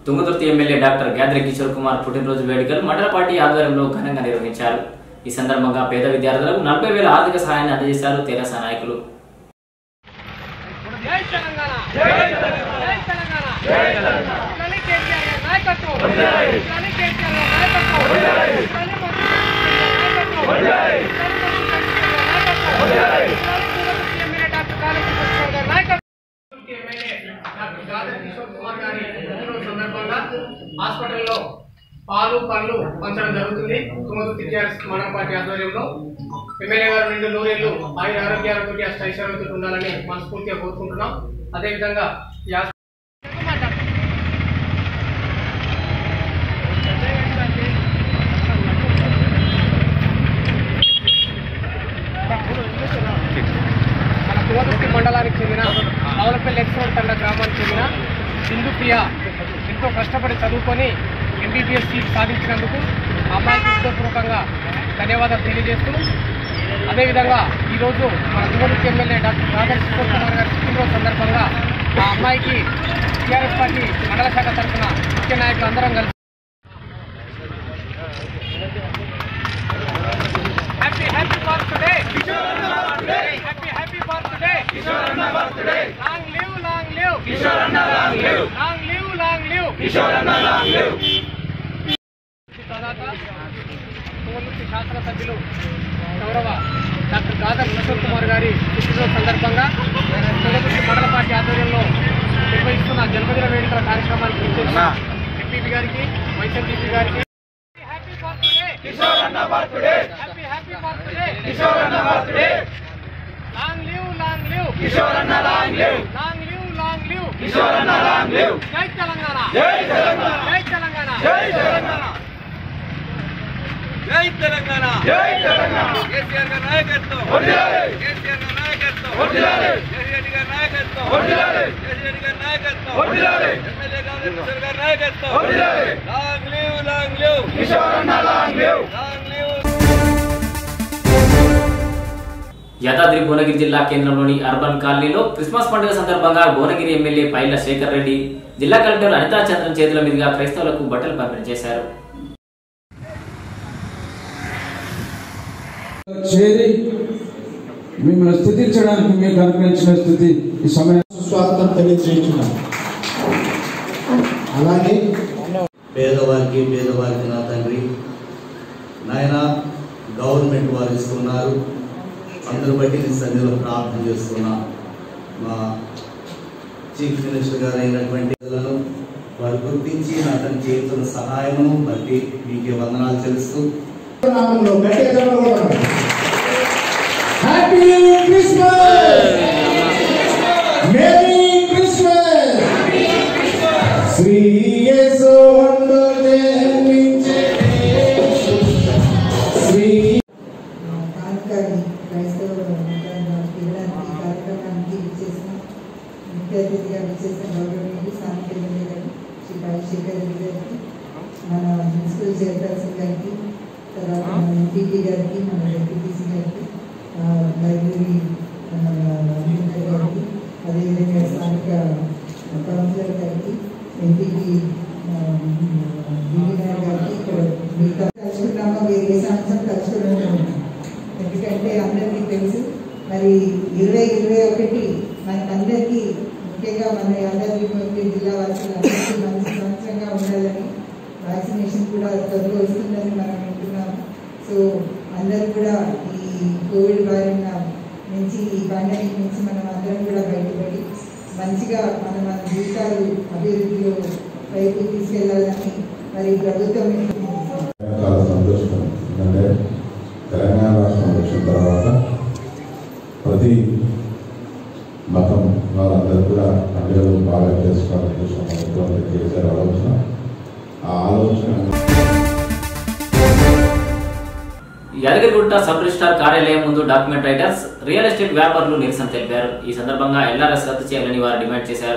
Thungathurthi MLA doctor Gadari Kishore Kumar పుట్టినరోజు వేడుకలు మండల పార్టీ ఆధ్వర్యంలో ఘనంగా నిర్వహించారు ఈ సందర్భంగా పేద విద్యార్థులకు నలభై వేల ఆర్థిక సహాయాన్ని అందజేశారు తెరాస నాయకులు జై తెలంగాణ జై తెలంగాణ జై తెలంగాణ ఇలానే కేసీఆర్ గారి నాయకత్వం ఇలానే కేసీఆర్ గారి నాయకత్వం ఇలానే మంత్రి నాయకత్వం ఇలానే మంత్రి నాయకత్వం ఇలానే ఎమ్మెల్యే డాక్టర్ కాళీ కృష్ణ గారి నాయకత్వం ఎమ్మెల్యే డాక్టర్ గాదర్ కిషోర్ కుమార్ గారి పుట్టినరోజు సందర్భంగా హాస్పిటల్లో పాలు పళ్ళు పంచడం జరుగుతుంది తుమ్మతుర్తి టీఆర్ఎస్ మండల పార్టీ ఆధ్వర్యంలో ఎమ్మెల్యే గారు రెండు నూరేళ్లు ఆయన ఆరోగ్యాలతో అష్టైశ్వర్యంతో ఉండాలని మనస్ఫూర్తిగా కోరుకుంటున్నాం అదేవిధంగా ఈ హాస్పిటల్ మన తుమ్మతుర్తి మండలానికి చెందిన రావులపల్లి ఎక్స్రోడ్ తండ గ్రామానికి చెందిన సింధు ప్రియ ఎంతో కష్టపడి చదువుకొని ఎంబీబీఎస్ సీట్ సాధించినందుకు ఆ అమ్మాయికి హృదయపూర్వకంగా ధన్యవాదాలు తెలియజేస్తూ అదేవిధంగా ఈరోజు మన తుమ్మతుర్తి ఎమ్మెల్యే డాక్టర్ రాధర్ కిషోర్ కుమార్ గారి పుట్టినరోజు సందర్భంగా ఆ అమ్మాయికి టీఆర్ఎస్ పార్టీ మండల శాఖ తరఫున ముఖ్య నాయకులు అందరం కలిసి happy happy birthday happy happy birthday long live long live Kishore అన్న long live long live long live Kishore అన్న లాంగ్ లివ్ తర్వాత తుమ్మలూరు శాసనసభ్యులు గౌరవ డాక్టర్ గాదర్ కిషోర్ కుమార్ గారి పుట్టినరోజు సందర్భంగా తుమ్మలూరు మండల పార్టీ ఆధ్వర్యంలో నిర్వహిస్తున్న జన్మదిన వేడుకల కార్యక్రమానికి విచ్చేసిన ఎంపీపీ గారికి వైస్ ఎంపీపీ గారికి హ్యాపీ బర్త్డే కిషోర్ అన్న birthday happy happy birthday Kishore అన్న birthday long live long live Kishore అన్న long live long live long live Kishore అన్న లాంగ్ లివ్ జై తెలంగాణ జై తెలంగాణ జై తెలంగాణ జై తెలంగాణ జై తెలంగాణ జై తెలంగాణ కేసీఆర్ గారి నాయకత్వం వర్ధిల్లాలి కేసీఆర్ గారి నాయకత్వం వర్ధిల్లాలి కేసీఆర్ గారి నాయకత్వం వర్ధిల్లాలి కేసీఆర్ గారి నాయకత్వం వర్ధిల్లాలి ఎమ్మెల్యే గారి కిషోర్ గారి నాయకత్వం వర్ధిల్లాలి long live long live Kishore అన్న long live long live Yadadri Bhuvanagiri జిల్లా కేంద్రంలోని అర్బన్ కాలనీలో క్రిస్మస్ పండుగ సందర్భంగా భువనగిరి ఎమ్మెల్యే పైల శేఖర్ రెడ్డి జిల్లా కలెక్టర్ అనితా చంద్రన్ చేతుల మీదుగా క్రైస్తవులకు బట్టలు పంపిణీ చేశారు చేరి మిమ్మల్ని స్థుతించడానికి మీకు అనుగ్రహించిన స్థుతి ఈ సమయం స్వాగతం తెలియజేస్తున్నాం అలాగే పేదవారికి పేదవారికి నా తండ్రి నాయన గవర్నమెంట్ వారు ఇస్తున్నారు అందరూ బట్టి నీ సన్నిధిలో ప్రార్థన చేస్తున్నా మా చీఫ్ మినిస్టర్ గారు అయినటువంటి ప్రజలను వారు గుర్తించి నా తన చేస్తున్న సహాయమును బట్టి మీకే వందనాలు తెలుస్తూ నామంలో గట్టిగా చప్పట్లు కొట్టండి. Happy Christmas merry Christmas Shri Yesu వండు జన్మించే శ్రీ కానుకని క్రైస్తవ ఇవ్వడానికి కార్యక్రమానికి విచ్చేసిన ముఖ్య అతిథిగా విచ్చేసిన గౌరవనీయులు స్థానిక ఎమ్మెల్యే గారు శ్రీ రాజశేఖర్ రెడ్డి గారికి మన మున్సిపల్ చైర్పర్సన్ గారికి తర్వాత మన ఎంపీపీ గారికి మన డెప్యూటీసీ గారికి ఆ, లైబ్రరీ ఆ, అడ్మినిస్ట్రేటర్ గారికి అదేవిధంగా స్థానిక కౌన్సిలర్ గారికి ఎంపీపీ బీవీఆర్ గారికి ఇక్కడ మిగతా కలుసుకున్నామో వేరే సంవత్సరం కలుసుకునే ఉన్నాం ఎందుకంటే అందరికీ తెలుసు మరి ఇరవై ఇరవై ఒకటి మనకందరికీ ముఖ్యంగా మన యాదాద్రి భువనగిరి జిల్లా వాసులందరికీ మంచి సంవత్సరంగా ఉండాలని వ్యాక్సినేషన్ కూడా త్వరగా వస్తుందని మనం వింటున్నాము సో అందరూ కూడా ఈ కోవిడ్ బారిన నుంచి ఈ పాండమిక్ నుంచి మనం అందరం కూడా బయటపడి మంచిగా మన మన జీవితాలు అభివృద్ధిలో వైపు తీసుకెళ్లాలని మరి ప్రభుత్వం చాలా సంతోషం ఎందుకంటే తెలంగాణ రాష్ట్రం వచ్చిన తర్వాత ప్రతి మతం వాళ్ళందరూ కూడా పండుగలు బాగా చేసుకోవాలని చూసిన ముఖ్యమంత్రి కేసీఆర్ ఆలోచన ఆ ఆలోచన యాదగిరిగుట్ట సబ్ రిజిస్టార్ కార్యాలయం ముందు డాక్యుమెంట్ రైటర్స్ రియల్ ఎస్టేట్ వ్యాపారులు నిరసన తెలిపారు ఈ సందర్భంగా ఎల్ఆర్ఎస్ రద్దు చేయాలని వారు డిమాండ్ చేశారు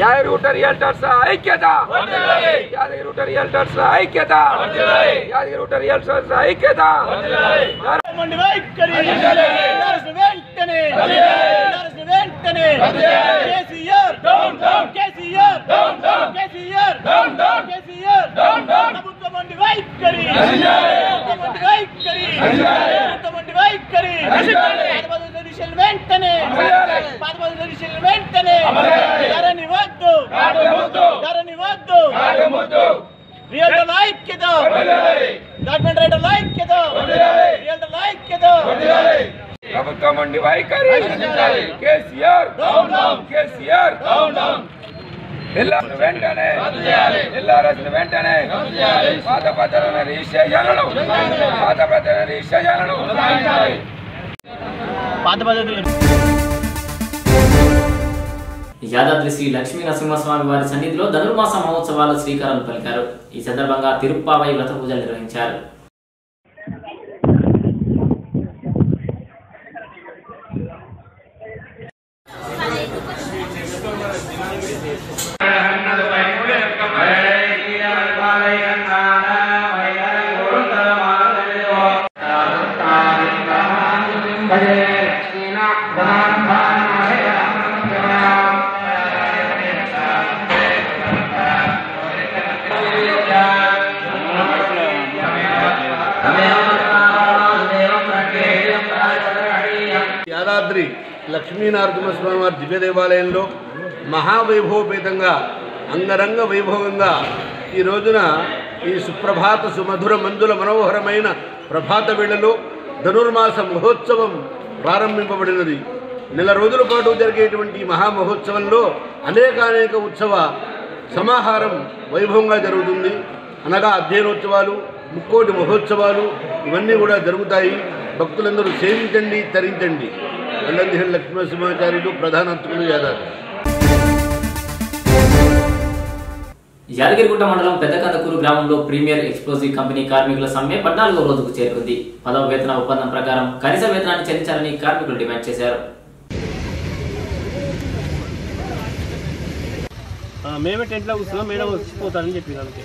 యాదగిరిగుట్ట రియల్టర్స్ ఐక్యత యాదగిరిగుట్ట రియల్టర్స్ ఐక్యత యాదగిరిగుట్ట రియల్టర్స్ ఐక్యత మండి వైఖరి వినాల్సిన వెంటనే వినాల్సిన వెంటనే KCR down down KCR down down KCR down down KCR down down ప్రభుత్వ మండి వైఖరి ప్రభుత్వ మండి వైఖరి ప్రభుత్వ మండి వైఖరి పాదపద జడిషియల్ వెంటనే పాదపద జడిషియల్ వెంటనే ధరని వద్దు ధరని వద్దు రియల్ ఐక్యత గవర్నమెంట్ రైటర్ ఐక్యత రియల్ ఐక్యత ప్రభుత్వం ఉండి వైఖరి కేసీఆర్ కేసీఆర్ ఎల్లారు వెంటనే ఎల్లారసిన వెంటనే పాత పత్రాలను రిజిస్ట్రేషన్లను పాత పత్రాలను రిజిస్ట్రేషన్లను పాత పద్ధతులు యాదాద్రి శ్రీ లక్ష్మీ నరసింహస్వామి వారి సన్నిధిలో ధనుర్మాస మహోత్సవాలు శ్రీకారం పలికారు ఈ సందర్భంగా తిరుప్పావై వ్రత పూజలు నిర్వహించారు యాదాద్రి లక్ష్మీనరసింహస్వామి వారి దివ్య దేవాలయంలో మహావైభవపేతంగా అంగరంగ వైభవంగా ఈ రోజున ఈ సుప్రభాత సుమధుర మందుల మనోహరమైన ప్రభాత వేళలో ధనుర్మాస మహోత్సవం ప్రారంభింపబడినది నెల రోజుల పాటు జరిగేటువంటి ఈ మహా మహోత్సవంలో అనేకానేక ఉత్సవ సమాహారం వైభవంగా జరుగుతుంది అనగా అధ్యయనోత్సవాలు ముక్కోటి మహోత్సవాలు ఇవన్నీ కూడా జరుగుతాయి భక్తులందరూ సేవించండి తరించండి అల్లందిహల్ లక్ష్మణసింహాచార్యులు ప్రధాన అర్చకులు యాదాద్రి యాదగిరిగుట్ట మండలం పెద్దకందకూరు గ్రామంలో ప్రీమియర్ ఎక్స్ప్లోజివ్ కంపెనీ కార్మికుల సమ్మె పద్నాలుగో రోజుకు చేరుకుంది పదవ వేతన ఒప్పందం ప్రకారం కనీస వేతనాన్ని చెల్లించాలని కార్మికులు డిమాండ్ చేశారు మేమే టెంట్లో కూర్చున్నాం మేడం వచ్చిపోతానని చెప్పి అందుకే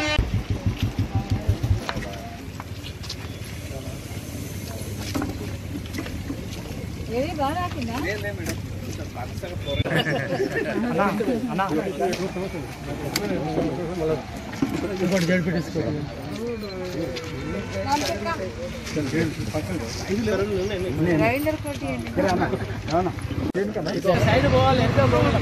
సైడ్ పోవాలి ఎంత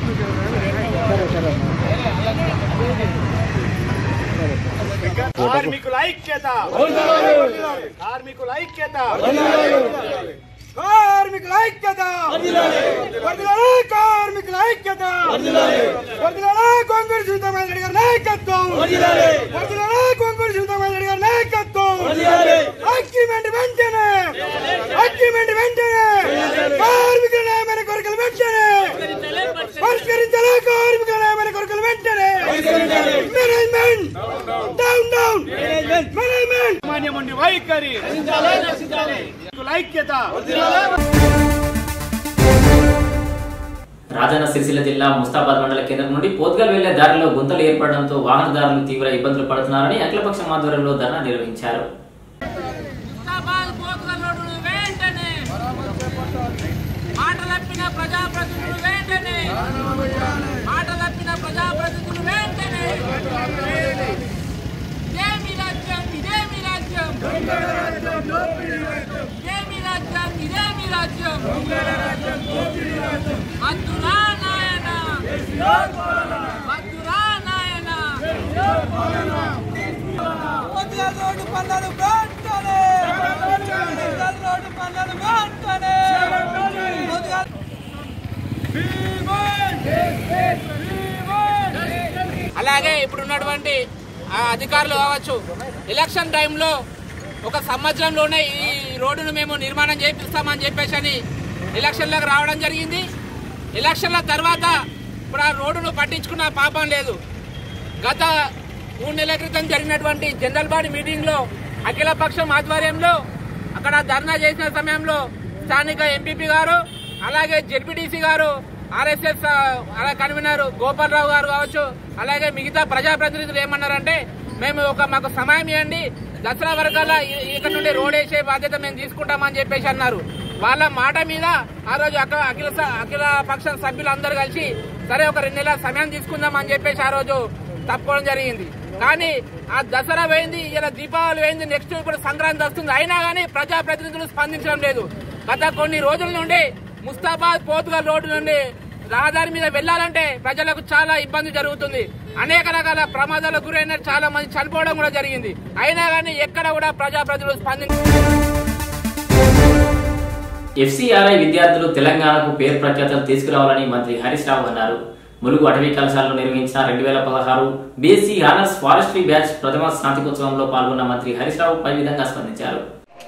కార్మికుల ఐక్యత కార్మికుల ఐక్యత కార్మికుల ఐక్యత వర్ధిల్లాలి కార్మికుల ఐక్యత వర్ధిల్లాలి కొంగుడు సీతమైన రెడ్డి గారి నాయకత్వం వర్ధిల్లాలి కొంగుడు సీతమైన రెడ్డి గారి నాయకత్వం అగ్రిమెంట్ వెంటనే అగ్రిమెంట్ వెంటనే కార్మికుల న్యాయమైన కోరికలు వెంటనే పరిష్కరించాలి కార్మికుల న్యాయమైన కోరికలు వెంటనే మేనేజ్మెంట్ డౌన్ డౌన్ మేనేజ్మెంట్ మాన్యమండి వైఖరి ఐక్యత రాజన్న సిరిసిల్ల జిల్లా ముస్తాబాద్ మండల కేంద్రం నుండి పోత్గల్ వెళ్లే దారిలో గుంతలు ఏర్పడడంతో వాహనదారులు తీవ్ర ఇబ్బందులు పడుతున్నారని అఖిలపక్షం ఆధ్వర్యంలో ధర్నా నిర్వహించారు మాటలప్పిన ప్రజాప్రతినిధులు వెంటనే మాటలప్పిన ప్రజాప్రతినిధులు వెంటనే ఇదేమి రాజ్యం ఇదేమి రాజ్యం ఇదేమి రాజ్యం ఇదేమి రాజ్యం మధురా నాయన మధురా నాయన రోడ్డు పనులను వెంటనే రోడ్డు పనులను వెంటనే అలాగే ఇప్పుడు ఉన్నటువంటి ఆ, అధికారులు కావచ్చు ఎలక్షన్ టైంలో ఒక సంవత్సరంలోనే ఈ రోడ్డును మేము నిర్మాణం చేపిస్తామని చెప్పేసి అని ఎలక్షన్లకు రావడం జరిగింది ఎలక్షన్ల తర్వాత ఇప్పుడు ఆ రోడ్డును పట్టించుకున్న పాపం లేదు గత మూడు నెలల క్రితం జరిగినటువంటి జనరల్ బాడీ మీటింగ్లో అఖిలపక్షం ఆధ్వర్యంలో అక్కడ ధర్నా చేసిన సమయంలో స్థానిక ఎంపీపీ గారు అలాగే జెడ్పీటీసీ గారు ఆర్ఎస్ఎస్ అలా కన్వీనర్ గోపాలరావు గారు కావచ్చు అలాగే మిగతా ప్రజాప్రతినిధులు ఏమన్నారంటే మేము ఒక మాకు సమయం ఇవ్వండి దసరా వరకల్లా ఇ- ఇక్కడ నుండి రోడ్ వేసే బాధ్యత మేము తీసుకుంటామని చెప్పేసి అన్నారు వాళ్ళ మాట మీద ఆ రోజు అక్క అఖిల స- అఖిల పక్ష సభ్యులు అందరూ కలిసి సరే ఒక రెండు నెలల సమయం తీసుకుందాం అని చెప్పేసి ఆ రోజు తప్పుకోవడం జరిగింది కానీ ఆ దసరా పోయింది ఇలా దీపావళి పోయింది నెక్స్ట్ ఇప్పుడు సంక్రాంతి వస్తుంది అయినా కానీ ప్రజాప్రతినిధులు స్పందించడం లేదు గత కొన్ని రోజుల నుండి ముస్తాబాద్ పోతుగల్ రోడ్డు నుండి రహదారి మీద వెళ్లాలంటే ప్రజలకు చాలా ఇబ్బంది జరుగుతుంది అనేక రకాల ప్రమాదాలకు గురైన చాలా మంది చనిపోవడం కూడా జరిగింది అయినా కానీ ఎక్కడ కూడా ప్రజాప్రతినిధులు స్పందించ ఎఫ్సీఆర్ఐ విద్యార్థులు తెలంగాణకు పేరు ప్రఖ్యాతలు తీసుకురావాలని మంత్రి హరీష్ రావు అన్నారు ములుగు అటవీ కళాశాలలో నిర్వహించిన రెండు వేల పదహారు బీఎస్సీ ఆనర్స్ ఫారెస్ట్రీ బ్యాచ్ ప్రథమ స్నాతకోత్సవంలో పాల్గొన్న మంత్రి హరీష్ రావు పై విధంగా స్పందించారు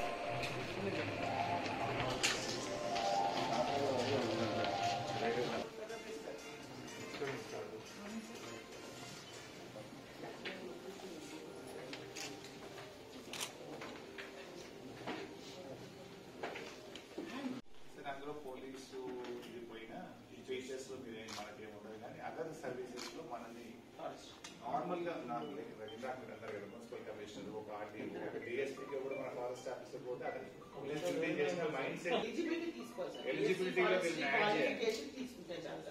సార్ అందులో పోలీసు ఇది పోయినా ఈ ఫీచర్స్ లో మీరు ఏం మనకేం ఉండదు కానీ అదర్ సర్వీసెస్ లో మనల్ని నార్మల్ గా నాకు ఇందాక మీరు అన్నారు కదా మున్సిపల్ కమిషనర్ ఒక ఆర్టీ ఒక డిఎస్పీకి కూడా మన ఫారెస్ట్ ఆఫీసర్ పోతే అక్కడ మెయింటైన్ చేసిన మైండ్ సెట్ ఎలిజిబిలిటీలో వీళ్ళని యాడ్ చేయాలి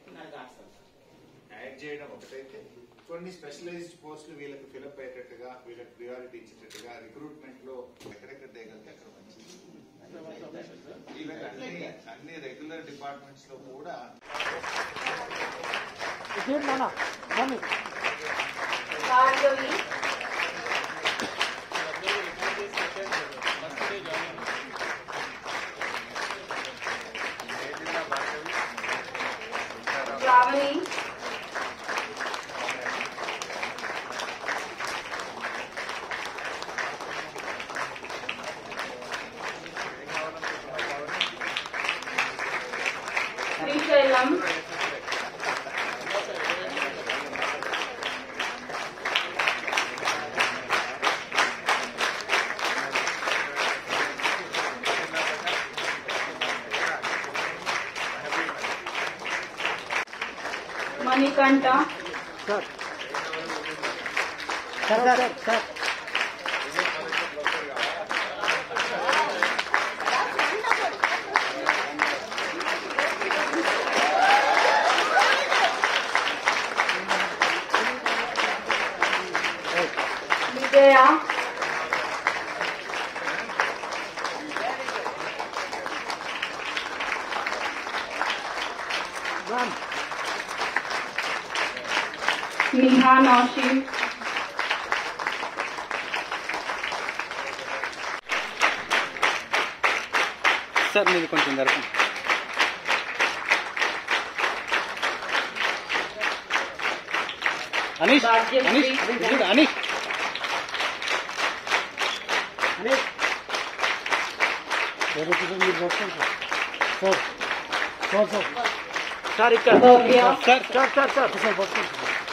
యాడ్ చేయడం ఒకటైతే కొన్ని స్పెషలైజ్డ్ పోస్టులు వీళ్ళకి ఫిలప్ అయ్యేటట్టుగా వీళ్ళకి ప్రియారిటీ ఇచ్చేటట్టుగా రిక్రూట్మెంట్ లో ఎక్కడెక్కడ తేగలితే అక్కడ మంచిది ఈవెన్ అన్ని అన్ని రెగ్యులర్ డిపార్ట్మెంట్స్ లో కూడా శ్రీశైలం మణికంఠ విజయ స్నేహా నాషి సార్ మీరు కొంచెం జరగండి అనీష్ అనీష్ ఇదిగో Anish Anish sir sir sir sir ఇక్కడ Bhavya. Sir sir sir sir sir bus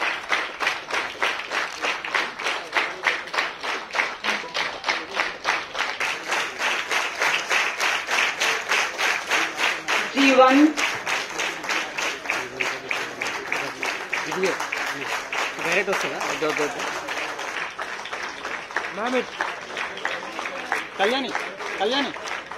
Jeevan ఇదిగో డైరెక్ట్ వస్తుందా వద్దు వద్దు వద్దు మామిట్ కళ్యాణి కళ్యాణి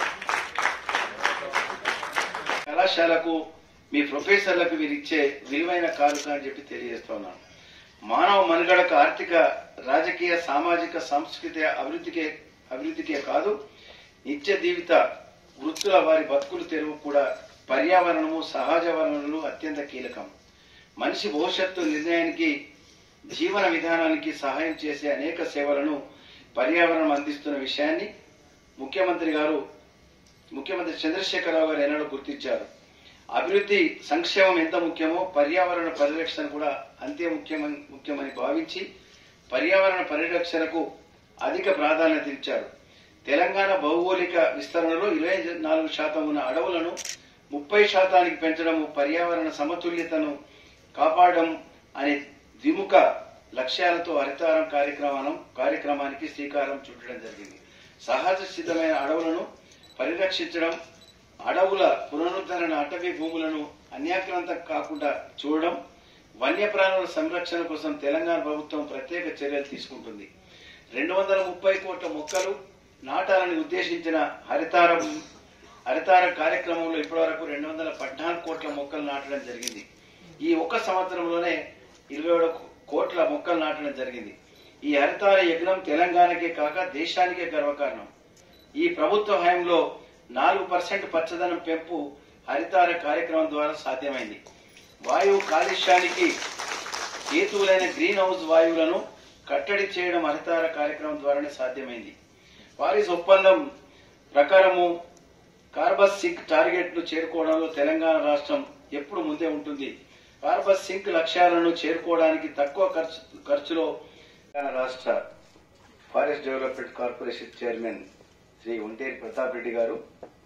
కళాశాలకు మీ ప్రొఫెసర్లకు మీరు ఇచ్చే విలువైన కానుక అని చెప్పి తెలియజేస్తున్నాను మానవ మనుగడకు ఆర్థిక రాజకీయ సామాజిక సాంస్కృతిక అభివృద్ధికే అభివృద్ధికే కాదు నిత్య జీవిత వృత్తుల వారి బతుకులు తెరువు కూడా పర్యావరణము సహజ వనరులు అత్యంత కీలకం మనిషి భవిష్యత్తు నిర్ణయానికి జీవన విధానానికి సహాయం చేసే అనేక సేవలను పర్యావరణం అందిస్తున్న విషయాన్ని ముఖ్యమంత్రి గారు ముఖ్యమంత్రి చంద్రశేఖరరావు గారు ఎన్నడూ గుర్తించారు అభివృద్ధి సంక్షేమం ఎంత ముఖ్యమో పర్యావరణ పరిరక్షణ కూడా అంతే ముఖ్యమని ముఖ్యమని భావించి పర్యావరణ పరిరక్షణకు అధిక ప్రాధాన్యత ఇచ్చారు తెలంగాణ భౌగోళిక విస్తరణలో ఇరవై నాలుగు శాతం ఉన్న అడవులను ముప్పై శాతానికి పెంచడం పర్యావరణ సమతుల్యతను కాపాడడం అనే ద్విముఖ లక్ష్యాలతో హరితారం కార్యక్రమం కార్యక్రమానికి శ్రీకారం చుట్టడం జరిగింది సహజ సిద్ధమైన అడవులను పరిరక్షించడం అడవుల పునరుద్ధరణ అటవీ భూములను అన్యాక్రాంతం కాకుండా చూడడం వన్యప్రాణుల సంరక్షణ కోసం తెలంగాణ ప్రభుత్వం ప్రత్యేక చర్యలు తీసుకుంటుంది రెండు వందల ముప్పై కోట్ల మొక్కలు నాటాలని ఉద్దేశించిన హరితారం హరితార కార్యక్రమంలో ఇప్పటివరకు రెండు వందల పద్నాలుగు కోట్ల మొక్కలు నాటడం జరిగింది ఈ ఒక్క సంవత్సరంలోనే ఇరవై ఏడు కోట్ల మొక్కలు నాటడం జరిగింది ఈ హరితార యజ్ఞం తెలంగాణకే కాక దేశానికే గర్వకారణం ఈ ప్రభుత్వ హయాంలో నాలుగు పర్సెంట్ పచ్చదనం పెంపు హరితార కార్యక్రమం ద్వారా సాధ్యమైంది వాయువు కాలుష్యానికి హేతువులైన గ్రీన్ హౌస్ వాయువులను కట్టడి చేయడం హరితార కార్యక్రమం ద్వారానే సాధ్యమైంది పారిస్ ఒప్పందం ప్రకారము కార్బస్ సింక్ టార్గెట్ ను చేరుకోవడంలో తెలంగాణ రాష్ట్రం ఎప్పుడు ముందే ఉంటుంది కార్బస్ సింక్ లక్ష్యాలను చేరుకోవడానికి తక్కువ ఖర్చు ఖర్చులో తెలంగాణ రాష్ట్ర forest development corporation chairman Shri Onteri Pratap Reddy గారు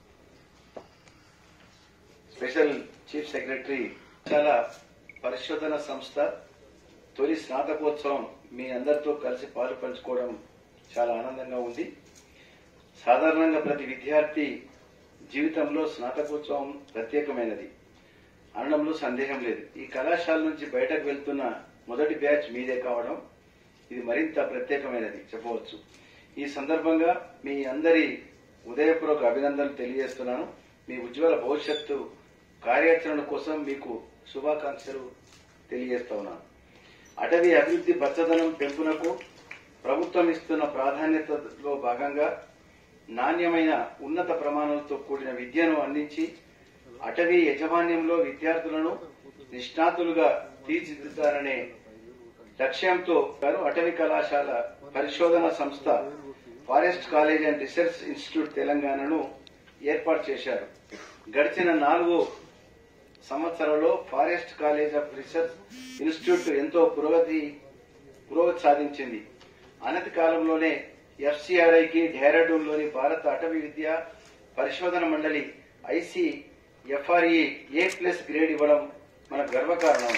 స్పెషల్ చీఫ్ సెక్రటరీ చాలా పరిశోధన సంస్థ తొలి స్నాతకోత్సవం మీ అందరితో కలిసి పాలు పంచుకోవడం చాలా ఆనందంగా ఉంది సాధారణంగా ప్రతి విద్యార్థి జీవితంలో స్నాతకోత్సవం ప్రత్యేకమైనది అనడంలో సందేహం లేదు ఈ కళాశాల నుంచి బయటకు వెళ్తున్న మొదటి బ్యాచ్ మీదే కావడం ఇది మరింత ప్రత్యేకమైనది చెప్పవచ్చు ఈ సందర్భంగా మీ అందరి ఉదయపూర్వక అభినందనలు తెలియజేస్తున్నాను మీ ఉజ్వల భవిష్యత్తు కార్యాచరణ కోసం మీకు శుభాకాంక్షలు తెలియజేస్తా ఉన్నాను అటవీ అభివృద్ధి పచ్చదనం పెంపునకు ప్రభుత్వం ఇస్తున్న ప్రాధాన్యతలో భాగంగా నాణ్యమైన ఉన్నత ప్రమాణాలతో కూడిన విద్యను అందించి అటవీ యజమాన్యంలో విద్యార్థులను నిష్ణాతులుగా తీర్చిదిద్దారనే లక్ష్యంతో గారు అటవీ కళాశాల పరిశోధన సంస్థ forest college and research institute తెలంగాణను ఏర్పాటు చేశారు గడిచిన నాలుగు సంవత్సరంలో forest college of research institute ఎంతో పురోగతి పురోగతి సాధించింది అనతి కాలంలోనే ఎఫ్సిఆర్ఐకి డెహ్రాడూన్లోని భారత అటవీ విద్య పరిశోధన మండలి ICFRE A plus grade ఇవ్వడం మన గర్వకారణం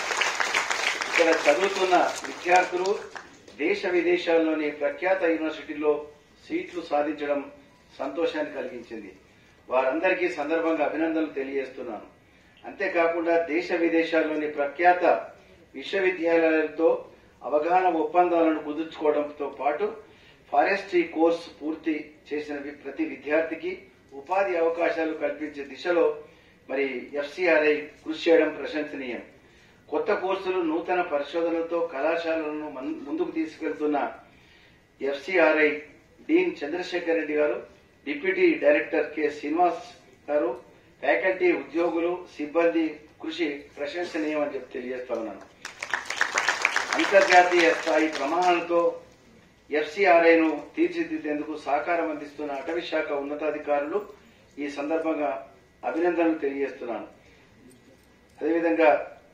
ఇక్కడ చదువుతున్న విద్యార్థులు దేశ విదేశాల్లోని ప్రఖ్యాత యూనివర్సిటీల్లో సీట్లు సాధించడం సంతోషాన్ని కలిగించింది వారందరికీ సందర్భంగా అభినందనలు తెలియజేస్తున్నాను అంతేకాకుండా దేశ విదేశాల్లోని ప్రఖ్యాత విశ్వవిద్యాలయాలతో అవగాహన ఒప్పందాలను కుదుర్చుకోవడంతో పాటు ఫారెస్ట్రీ కోర్సు పూర్తి చేసిన వి- ప్రతి విద్యార్థికి ఉపాధి అవకాశాలు కల్పించే దిశలో మరి ఎఫ్సిఆర్ఐ కృషి చేయడం ప్రశంసనీయం కొత్త కోర్సులు నూతన పరిశోధనలతో కళాశాలలను మన్- ముందుకు తీసుకెళ్తున్న ఎఫ్సిఆర్ఐ డీన్ చంద్రశేఖర్ రెడ్డి గారు డిప్యూటీ డైరెక్టర్ కె శ్రీనివాస్ గారు ఫ్యాకల్టీ ఉద్యోగులు సిబ్బంది కృషి ప్రశంసనీయమని చెప్పి తెలియజేస్తా ఉన్నాను అంతర్జాతీయ స్థాయి ప్రమాణాలతో ఎఫ్సిఆర్ఐను తీర్చిదిద్దేందుకు సహకారం అందిస్తున్న అటవీ శాఖ ఉన్నతాధికారులు ఈ సందర్భంగా అభినందనలు తెలియజేస్తున్నాను అదేవిధంగా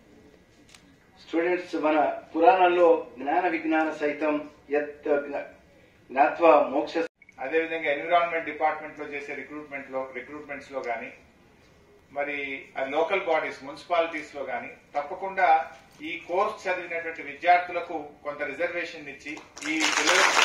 స్టూడెంట్స్ మన పురాణాల్లో జ్ఞాన విజ్ఞాన సైతం యత్ జ్ఞాత్వ మోక్ష అదేవిధంగా ఎన్విరాన్మెంట్ డిపార్ట్మెంట్ లో చేసే రిక్రూట్మెంట్ లో రిక్రూట్మెంట్స్ లో గానీ మరి లోకల్ బాడీస్ మున్సిపాలిటీస్ లో గానీ తప్పకుండా ఈ కోర్స్ చదివినటువంటి విద్యార్థులకు కొంత రిజర్వేషన్ ఇచ్చి ఈ పిల్లలకు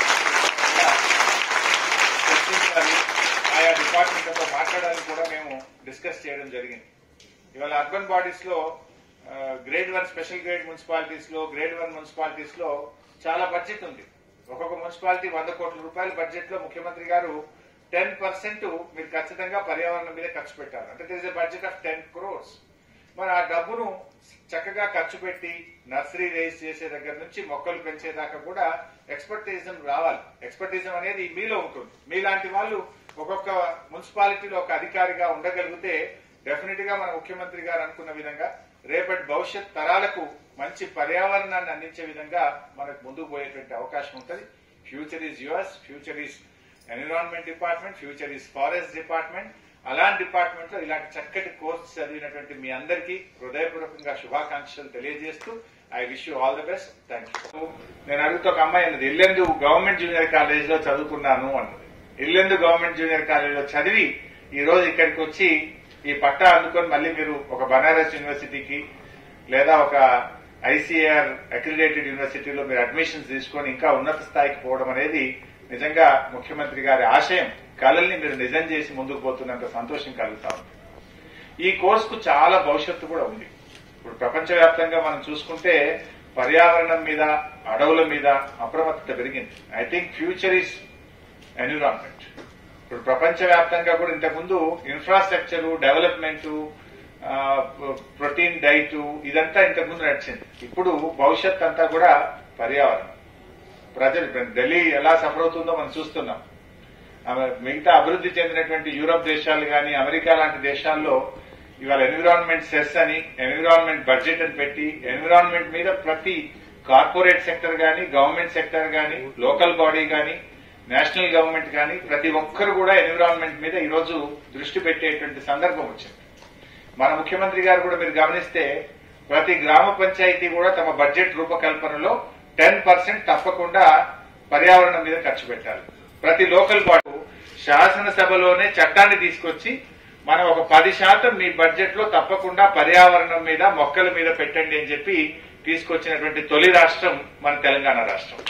చర్చించాలి ఆయా డిపార్ట్మెంట్లతో మాట్లాడాలని కూడా మేము డిస్కస్ చేయడం జరిగింది ఇవాళ అర్బన్ బాడీస్ లో grade one special grade municipalities లో గ్రేడ్ వన్ మున్సిపాలిటీస్ లో చాలా బడ్జెట్ ఉంది ఒక్కొక్క మున్సిపాలిటీ వంద కోట్ల రూపాయల బడ్జెట్ లో ముఖ్యమంత్రి గారు టెన్ పర్సెంట్ మీరు ఖచ్చితంగా పర్యావరణం మీద ఖర్చు పెట్టారు అంటే this a budget of ten crores మరి ఆ డబ్బును చక్కగా ఖర్చు పెట్టి నర్సరీ రేస్ చేసే దగ్గర నుంచి మొక్కలు పెంచేదాకా కూడా ఎక్స్పర్టిజం రావాలి ఎక్స్పర్టిజం అనేది మీలో ఉంటుంది మీలాంటి వాళ్ళు ఒక్కొక్క మున్సిపాలిటీలో ఒక అధికారిగా ఉండగలిగితే డెఫినెట్ గా మన ముఖ్యమంత్రి గారు అనుకున్న విధంగా రేపటి భవిష్యత్ తరాలకు మంచి పర్యావరణాన్ని అందించే విధంగా మనకు ముందుకు పోయేటువంటి అవకాశం ఉంటుంది future is yours future is environment department future is forest department అలాంటి డిపార్ట్మెంట్ లో ఇలాంటి చక్కటి కోర్సు చదివినటువంటి మీ అందరికీ హృదయపూర్వకంగా శుభాకాంక్షలు తెలియజేస్తూ I wish you all the best thank you నేను అడుగుతూ ఒక అమ్మాయి అన్నది ఇల్లెందు గవర్నమెంట్ జూనియర్ కాలేజ్ లో చదువుకున్నాను అన్నది ఇల్లెందు గవర్నమెంట్ జూనియర్ కాలేజ్ లో చదివి ఈ రోజు ఇక్కడికి వచ్చి ఈ పట్టా అందుకొని మళ్ళీ మీరు ఒక బనారస్ యూనివర్సిటీకి లేదా ఒక ఐసీఆర్ అక్రిడేటెడ్ యూనివర్సిటీలో మీరు అడ్మిషన్స్ తీసుకొని ఇంకా ఉన్నత స్థాయికి పోవడం అనేది నిజంగా ముఖ్యమంత్రి గారి ఆశయం కళల్ని మీరు నిజం చేసి ముందుకు పోతున్నంత సంతోషం కలుగుతా ఉంది ఈ కోర్సుకు చాలా భవిష్యత్తు కూడా ఉంది ఇప్పుడు ప్రపంచవ్యాప్తంగా మనం చూసుకుంటే పర్యావరణం మీద అడవుల మీద అప్రమత్తత పెరిగింది I think future is environment ఇప్పుడు ప్రపంచవ్యాప్తంగా కూడా ఇంతకుముందు ఇన్ఫ్రాస్ట్రక్చర్ డెవలప్మెంట్ ప్రోటీన్ డైట్ ఇదంతా ఇంతకుముందు నడిచింది ఇప్పుడు భవిష్యత్ అంతా కూడా పర్యావరణం ప్రజలు ఇప్పుడు ఢిల్లీ ఎలా సఫర్ అవుతుందో మనం చూస్తున్నాం ఆ మిగతా అభివృద్ధి చెందినటువంటి యూరోప్ దేశాలు కానీ అమెరికా లాంటి దేశాల్లో ఇవాళ ఎన్విరాన్మెంట్ సెస్ అని ఎన్విరాన్మెంట్ బడ్జెట్ అని పెట్టి ఎన్విరాన్మెంట్ మీద ప్రతి కార్పొరేట్ సెక్టర్ కానీ గవర్నమెంట్ సెక్టర్ కానీ లోకల్ బాడీ కానీ నేషనల్ గవర్నమెంట్ కానీ ప్రతి ఒక్కరు కూడా ఎన్విరాన్మెంట్ మీద ఈరోజు దృష్టి పెట్టేటువంటి సందర్భం వచ్చింది మన ముఖ్యమంత్రి గారు కూడా మీరు గమనిస్తే ప్రతి గ్రామ పంచాయతీ కూడా తమ బడ్జెట్ రూపకల్పనలో టెన్ పర్సెంట్ తప్పకుండా పర్యావరణం మీద ఖర్చు పెట్టాలి ప్రతి లోకల్ బాడీ శాసనసభలోనే చట్టాన్ని తీసుకొచ్చి మనం ఒక పది శాతం మీ బడ్జెట్ లో తప్పకుండా పర్యావరణం మీద మొక్కల మీద పెట్టండి అని చెప్పి తీసుకొచ్చినటువంటి తొలి రాష్ట్రం మన తెలంగాణ రాష్ట్రం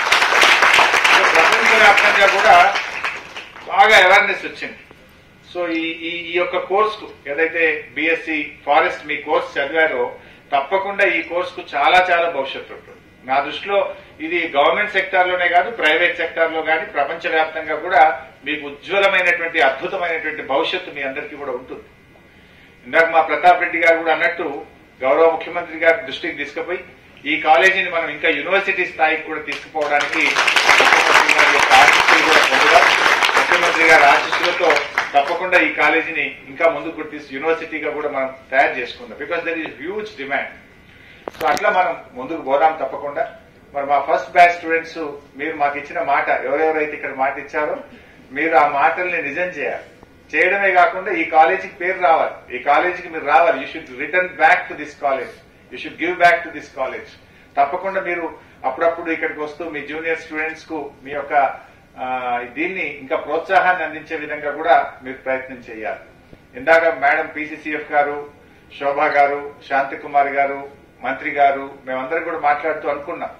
సో ప్రపంచవ్యాప్తంగా కూడా బాగా అవేర్నెస్ వచ్చింది సో ఈ ఈ ఈ యొక్క కోర్సుకు ఏదైతే బీఎస్సీ ఫారెస్ట్ మీ కోర్స్ చదివారో తప్పకుండా ఈ కోర్సుకు చాలా చాలా భవిష్యత్తు ఉంటుంది నా దృష్టిలో ఇది గవర్నమెంట్ సెక్టార్ లోనే కాదు ప్రైవేట్ సెక్టార్ లో కానీ ప్రపంచవ్యాప్తంగా కూడా మీకు ఉజ్వలమైనటువంటి అద్భుతమైనటువంటి భవిష్యత్తు మీ అందరికీ కూడా ఉంటుంది ఇందాక మా ప్రతాప్ రెడ్డి గారు కూడా అన్నట్టు గౌరవ ముఖ్యమంత్రి గారి దృష్టికి తీసుకుపోయి ఈ కాలేజీని మనం ఇంకా యూనివర్సిటీ స్థాయికి కూడా తీసుకుపోవడానికి ముఖ్యమంత్రి గారి యొక్క ఆశీస్సులు కూడా పొందుదాం ముఖ్యమంత్రి గారి ఆశీస్సులతో తప్పకుండా ఈ కాలేజీని ఇంకా ముందుకు తీసి యూనివర్సిటీగా కూడా మనం తయారు చేసుకుందాం because there is huge demand so అట్లా మనం ముందుకు పోదాం తప్పకుండా మరి మా ఫస్ట్ బ్యాచ్ స్టూడెంట్స్ మీరు మాకు ఇచ్చిన మాట ఎవరెవరైతే ఇక్కడ మాట ఇచ్చారో మీరు ఆ మాటల్ని నిజం చేయాలి చేయడమే కాకుండా ఈ కాలేజీకి పేరు రావాలి ఈ కాలేజీకి మీరు రావాలి you should return back to this college you should give back to this college తప్పకుండా మీరు అప్పుడప్పుడు ఇక్కడికి వస్తూ మీ జూనియర్ స్టూడెంట్స్ కు మీ యొక్క ఆ, దీన్ని ఇంకా ప్రోత్సాహాన్ని అందించే విధంగా కూడా మీరు ప్రయత్నం చేయాలి ఇందాక మేడం పీసీసీఎఫ్ గారు శోభా గారు శాంతి కుమార్ గారు మంత్రి గారు మేమందరం కూడా మాట్లాడుతూ అనుకున్నాం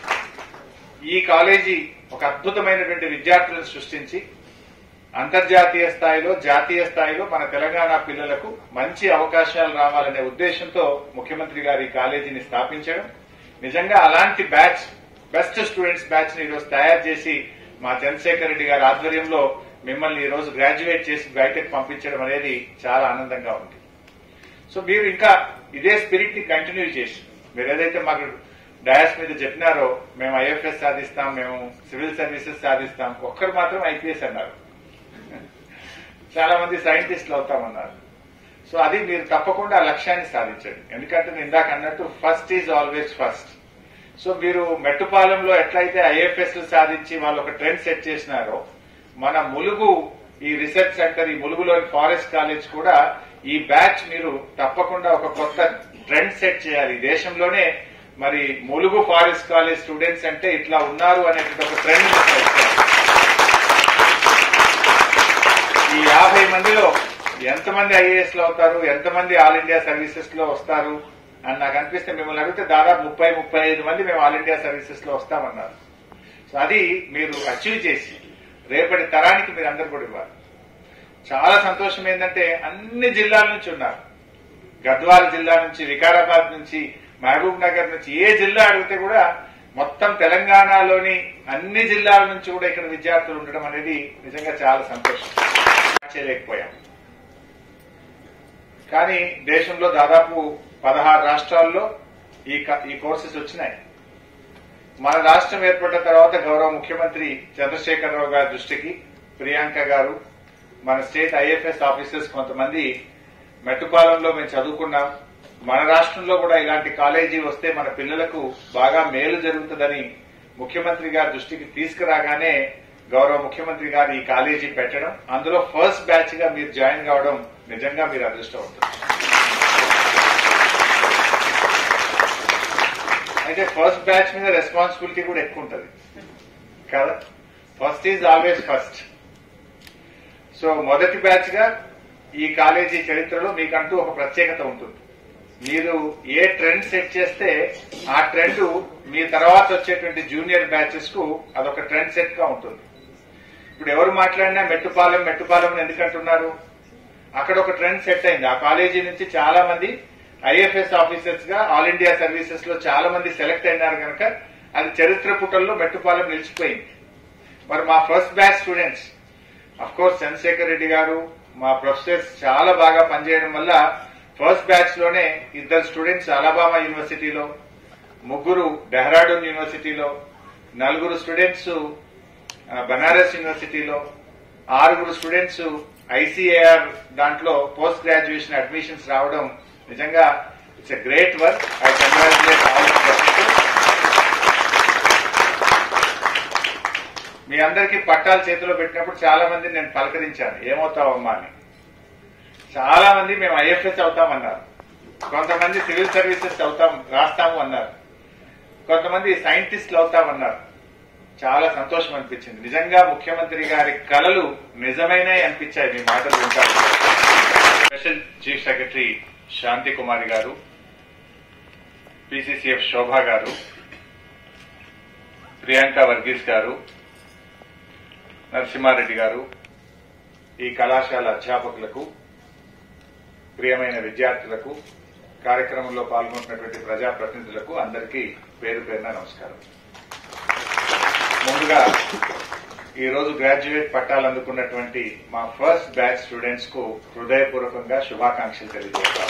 ఈ కాలేజీ ఒక అద్భుతమైనటువంటి విద్యార్థులను సృష్టించి అంతర్జాతీయ స్థాయిలో జాతీయ స్థాయిలో మన తెలంగాణ పిల్లలకు మంచి అవకాశాలు రావాలనే ఉద్దేశంతో ముఖ్యమంత్రి గారు ఈ కాలేజీని స్థాపించడం నిజంగా అలాంటి బ్యాచ్ బెస్ట్ స్టూడెంట్స్ బ్యాచ్ ని ఈరోజు తయారు చేసి మా చంద్రశేఖర్ రెడ్డి గారి ఆధ్వర్యంలో మిమ్మల్ని ఈ రోజు గ్రాడ్యుయేట్ చేసి బయటకు పంపించడం అనేది చాలా ఆనందంగా ఉంది సో మీరు ఇంకా ఇదే స్పిరిట్ ని కంటిన్యూ చేసి మీరు ఏదైతే మాకు డయాస్ మీద చెప్పినారో మేము ఐఎఫ్ఎస్ సాధిస్తాం మేము సివిల్ సర్వీసెస్ సాధిస్తాం ఒక్కరు మాత్రం ఐపీఎస్ అన్నారు చాలా మంది సైంటిస్టులు అవుతామన్నారు సో అది మీరు తప్పకుండా ఆ లక్ష్యాన్ని సాధించండి ఎందుకంటే నేను ఇందాక అన్నట్టు first is always first so మీరు మెట్టుపాలెంలో ఎట్లయితే ఐఎఫ్ఎస్ సాధించి వాళ్ళు ఒక ట్రెండ్ సెట్ చేసినారో మన ములుగు ఈ రీసెర్చ్ సెంటర్ ఈ ములుగులోని ఫారెస్ట్ కాలేజ్ కూడా ఈ బ్యాచ్ మీరు తప్పకుండా ఒక కొత్త ట్రెండ్ సెట్ చేయాలి ఈ దేశంలోనే మరి ములుగు ఫారెస్ట్ కాలేజ్ స్టూడెంట్స్ అంటే ఇట్లా ఉన్నారు అనేటువంటి ఒక ట్రెండ్ సెట్ చేయాలి ఈ యాభై మందిలో ఎంతమంది ఐఏఎస్ లో అవుతారు ఎంతమంది ఆల్ ఇండియా సర్వీసెస్ లో వస్తారు అని నాకు అనిపిస్తే మిమ్మల్ని అడిగితే దాదాపు ముప్పై ముప్పై ఐదు మంది మేము ఆల్ ఇండియా సర్వీసెస్ లో వస్తామన్నారు సో అది మీరు అచీవ్ చేసి రేపటి తరానికి మీరు అందరు కూడా ఇవ్వాలి చాలా సంతోషం ఏంటంటే అన్ని జిల్లాల నుంచి ఉన్నారు గద్వాల జిల్లా నుంచి వికారాబాద్ నుంచి మహబూబ్ నగర్ నుంచి ఏ జిల్లా అడిగితే కూడా మొత్తం తెలంగాణలోని అన్ని జిల్లాల నుంచి కూడా ఇక్కడ విద్యార్థులు ఉండడం అనేది నిజంగా చాలా సంతోషం చేయలేకపోయాం కానీ దేశంలో దాదాపు పదహారు రాష్ట్రాల్లో ఈ క- ఈ కోర్సెస్ వచ్చినాయి మన రాష్ట్రం ఏర్పడిన తర్వాత గౌరవ ముఖ్యమంత్రి చంద్రశేఖరరావు గారి దృష్టికి ప్రియాంక గారు మన స్టేట్ ఐఎఫ్ఎస్ ఆఫీసర్స్ కొంతమంది మెట్టుపాలెంలో మేము చదువుకున్నాం మన రాష్ట్రంలో కూడా ఇలాంటి కాలేజీ వస్తే మన పిల్లలకు బాగా మేలు జరుగుతుందని ముఖ్యమంత్రి గారి దృష్టికి తీసుకురాగానే గౌరవ ముఖ్యమంత్రి గారు ఈ కాలేజీ పెట్టడం అందులో ఫస్ట్ బ్యాచ్ గా మీరు జాయిన్ కావడం నిజంగా మీరు అదృష్టవంతులు అయితే ఫస్ట్ బ్యాచ్ మీద రెస్పాన్సిబిలిటీ కూడా ఎక్కువ ఉంటుంది కదా first is always first so మొదటి బ్యాచ్ గా ఈ కాలేజీ చరిత్రలో మీకంటూ ఒక ప్రత్యేకత ఉంటుంది మీరు ఏ ట్రెండ్ సెట్ చేస్తే ఆ ట్రెండ్ మీ తర్వాత వచ్చేటువంటి జూనియర్ బ్యాచెస్ కు అదొక ట్రెండ్ సెట్ గా ఉంటుంది ఇప్పుడు ఎవరు మాట్లాడినా మెట్టుపాలెం మెట్టుపాలెం అని ఎందుకంటున్నారు అక్కడ ఒక ట్రెండ్ సెట్ అయింది ఆ కాలేజీ నుంచి చాలా మంది ఐఎఫ్ఎస్ ఆఫీసర్స్ గా ఆల్ ఇండియా సర్వీసెస్ లో చాలా మంది సెలెక్ట్ అయినారు కనుక అది చరిత్ర పుటల్లో మెట్టుపాలెం నిలిచిపోయింది మరి మా first batch students of course Chandrasekhar Reddy గారు మా ప్రొఫెసర్స్ చాలా బాగా పనిచేయడం వల్ల ఫస్ట్ బ్యాచ్ లోనే ఇద్దరు స్టూడెంట్స్ అలబామా యూనివర్సిటీలో ముగ్గురు డెహ్రాడూన్ యూనివర్సిటీలో నలుగురు స్టూడెంట్స్ ఆ, బనారస్ యూనివర్సిటీలో ఆరుగురు స్టూడెంట్స్ ఐసీఏఆర్ దాంట్లో పోస్ట్ గ్రాడ్యుయేషన్ అడ్మిషన్స్ రావడం నిజంగా it's a great work I congratulate all మీ అందరికీ పట్టాలు చేతిలో పెట్టినప్పుడు చాలా మంది నేను పలకరించాను ఏమవుతావమ్మా అని చాలా మంది మేము ఐఎఫ్ఎస్ అవుతామన్నారు కొంతమంది సివిల్ సర్వీసెస్ అవుతాం రాస్తాము అన్నారు కొంతమంది సైంటిస్టులు అవుతామన్నారు చాలా సంతోషం అనిపించింది నిజంగా ముఖ్యమంత్రి గారి కలలు నిజమైనవి అనిపించాయి మీ మాటలు వింటారు special chief secretary Shanti Kumari గారు పిసిసిఎఫ్ శోభా గారు ప్రియాంక వర్గీస్ గారు నరసింహారెడ్డి గారు ఈ కళాశాల అధ్యాపకులకు ప్రియమైన విద్యార్థులకు కార్యక్రమంలో పాల్గొంటున్నటువంటి ప్రజాప్రతినిధులకు అందరికీ పేరు పేరున నమస్కారం ముందుగా ఈ రోజు గ్రాడ్యుయేట్ పట్టాలు అందుకున్నటువంటి మా ఫస్ట్ బ్యాచ్ స్టూడెంట్స్ కు హృదయపూర్వకంగా శుభాకాంక్షలు తెలియజేస్తాను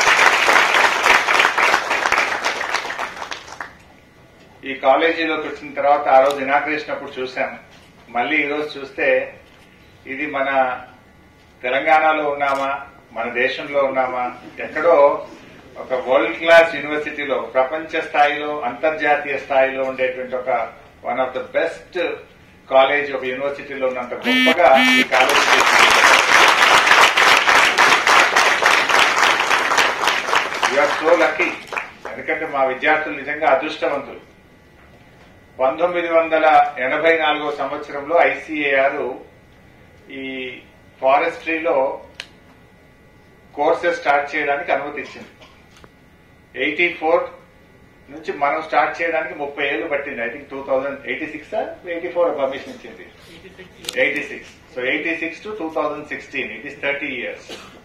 ఈ కాలేజీలోకి వచ్చిన తర్వాత ఆ రోజు ఇనాగ్రేషన్ అప్పుడు చూశాం మళ్ళీ ఈ రోజు చూస్తే ఇది మన తెలంగాణలో ఉన్నామా మన దేశంలో ఉన్నామా ఎక్కడో ఒక వరల్డ్ క్లాస్ యూనివర్సిటీలో ఒక ప్రపంచ స్థాయిలో అంతర్జాతీయ స్థాయిలో ఉండేటువంటి ఒక one of the best college ఒక యూనివర్సిటీలో ఉన్నంత గొప్పగా ఈ కాలేజ్ యూఆర్ సో లక్కీ ఎందుకంటే మా విద్యార్థులు నిజంగా అదృష్టవంతులు పంతొమ్మిది వందల ఎనభై నాలుగో సంవత్సరంలో ఐసీఏఆర్ ఈ ఫారెస్ట్రీలో కోర్సెస్ స్టార్ట్ చేయడానికి అనుమతి ఇచ్చింది ఎయిటీ ఫోర్ నుంచి మనం స్టార్ట్ చేయడానికి ముప్పై ఏళ్ళు పట్టింది I think two thousand eighty six eighty four permission ఇచ్చింది eighty six so eighty six to two thousand sixteen it is thirty years